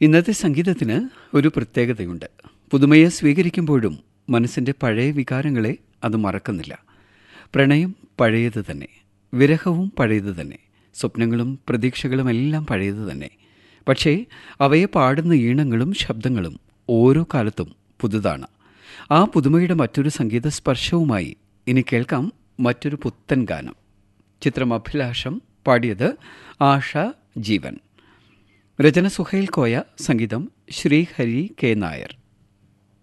ഇന്നത്തെ സംഗീതത്തിന് ഒരു പ്രത്യേകതയുണ്ട് പുതുമയെ സ്വീകരിക്കുമ്പോഴും മനസ്സിൻ്റെ പഴയ വികാരങ്ങളെ അത് മറക്കുന്നില്ല പ്രണയം പഴയത് തന്നെ വിരഹവും പഴയത് തന്നെ സ്വപ്നങ്ങളും പ്രതീക്ഷകളും എല്ലാം പഴയത് തന്നെ പക്ഷേ അവയെ പാടുന്ന ഈണങ്ങളും ശബ്ദങ്ങളും ഓരോ കാലത്തും പുതുതാണ് ആ പുതുമയുടെ മറ്റൊരു സംഗീത സ്പർശവുമായി ഇനി കേൾക്കാം മറ്റൊരു പുത്തൻ ഗാനം ചിത്രം അഭിലാഷം പാടിയത് ആഷ ജീവൻ രചന സുഹൈൽ കോയ സംഗീതം ശ്രീഹരി കെ നായർ